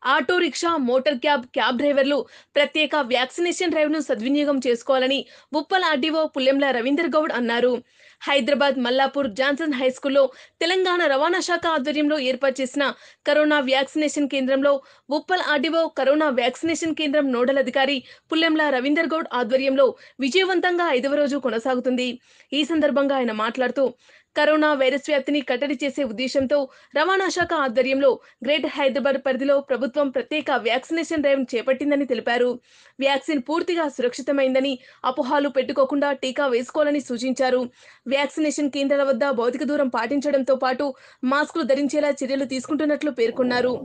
auto rickshaw motor cab cab డ్రైవర్లు ప్రత్యేక vaccination డ్రైవ్ను సద్వినియోగం చేసుకోవాలని ఉప్పల్ ఆర్డీఓ పుల్లెంల రవీందర్ గౌడ్ అన్నారు హైదరాబాద్ మల్లాపూర్ జాన్సన్ హై స్కూల్లో తెలంగాణ రవాణా శాఖ ఆధ్వర్యంలో ఏర్పాటు చేసిన కరోనా వ్యాక్సినేషన్ కేంద్రంలో ఉప్పల్ ఆర్డీఓ కరోనా వ్యాక్సినేషన్ కేంద్రం నోడల్ అధికారి పుల్లెంల రవీందర్ గౌడ్ ఆధ్వర్యంలో విజయవంతంగా ఐదవ రోజు కొనసాగుతుంది ఈ సందర్భంగా ఆయన మాట్లాడుతూ కరోనా వైరస్ వ్యాప్తిని కట్టడి చేసే ఉద్దేశంతో రవాణా శాఖ ఆధ్వర్యంలో గ్రేటర్ హైదరాబాద్ పరిధిలో ప్రభుత్వం ప్రత్యేక వ్యాక్సినేషన్ డ్రైవ్ చేపట్టిందని తెలిపారు వ్యాక్సిన్ పూర్తిగా సురక్షితమైందని అపోహాలు పెట్టుకోకుండా టీకా వేసుకోవాలని సూచించారు వ్యాక్సినేషన్ కేంద్రాల వద్ద భౌతిక దూరం పాటించడంతో పాటు మాస్కులు ధరించేలా చర్యలు తీసుకుంటున్నట్లు పేర్కొన్నారు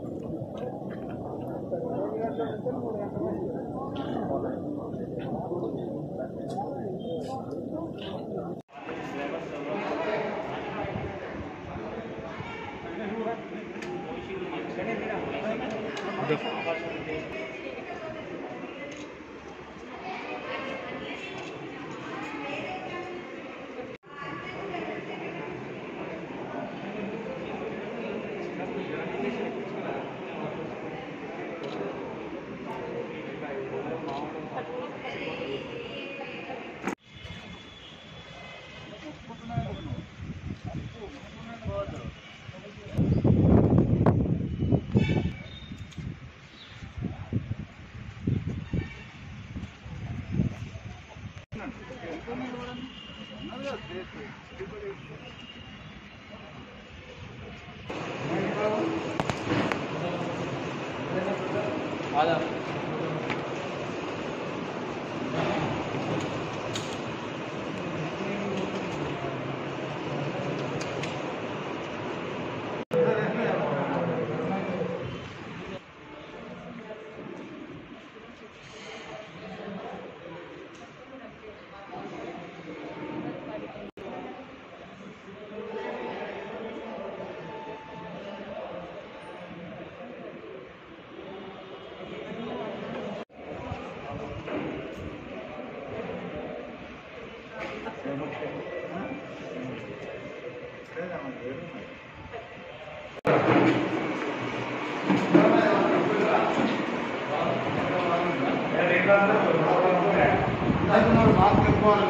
మాస్క్ పెట్టుకోవాలి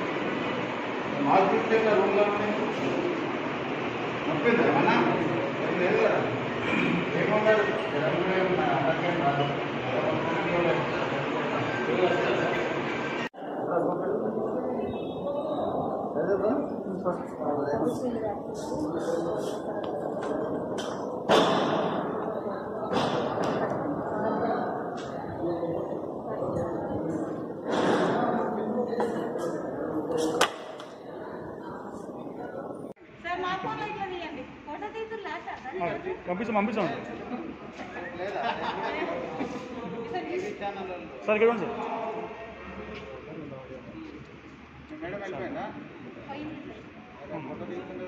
మాస్క్ ఇస్తే రూమ్లో నొప్పింది అన్నా ఏం లేదు కదా ఏముండదు జరంలో ఉన్నాయి అందరికేం రాదు సార్ మా ఫోన్లో ఇట్లా తీయండి ఫోటో తీసుకురా సార్ పంపిస్తాం పంపిస్తాం లేదా టీవీ ఛానల్ సార్ ఇక్కడ సార్ మేడం వెళ్ళిపోయిందా పోయింది సార్ ఫోటో తీసుకుంటే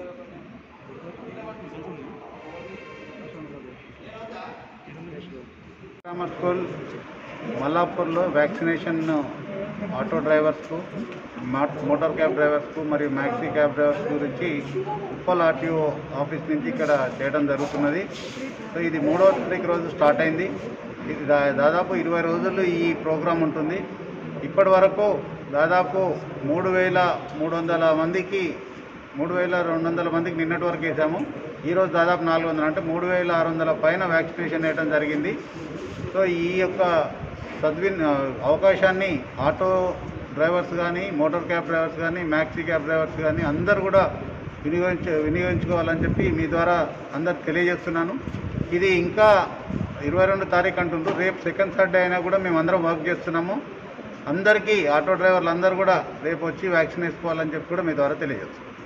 గ్రామర్ స్కూల్ మల్లాపూర్లో వ్యాక్సినేషన్ ఆటో డ్రైవర్స్కు మా- మోటార్ క్యాబ్ డ్రైవర్స్కు మరియు మ్యాక్సీ క్యాబ్ డ్రైవర్స్ గురించి ఉప్పల్ ఆర్టీఓ ఆఫీస్ నుంచి ఇక్కడ చేయడం జరుగుతున్నది సో ఇది మూడవ తారీఖు రోజు స్టార్ట్ అయింది ఇది దా- దాదాపు ఇరవై రోజులు ఈ ప్రోగ్రాం ఉంటుంది ఇప్పటి వరకు దాదాపు మూడు వేల మూడు వందల మందికి మూడు వేల రెండు వందల మందికి నిన్నటి వరకు వేసాము ఈరోజు దాదాపు నాలుగు వందలు అంటే మూడు వేల ఆరు వందల పైన వ్యాక్సినేషన్ వేయడం జరిగింది సో ఈ యొక్క సద్విన్ అవకాశాన్ని ఆటో డ్రైవర్స్ కానీ మోటార్ క్యాబ్ డ్రైవర్స్ కానీ మ్యాక్సీ క్యాబ్ డ్రైవర్స్ కానీ అందరు కూడా వినియోగించ వినియోగించుకోవాలని చెప్పి మీ ద్వారా అందరికి తెలియజేస్తున్నాను ఇది ఇంకా ఇరవై రెండు తారీఖు అంటుండ్రు రేపు సెకండ్ సాటర్డే అయినా కూడా మేము అందరం వర్క్ చేస్తున్నాము అందరికీ ఆటో డ్రైవర్లు అందరూ కూడా రేపు వచ్చి వ్యాక్సిన్ వేసుకోవాలని చెప్పి కూడా మీ ద్వారా తెలియజేస్తున్నాం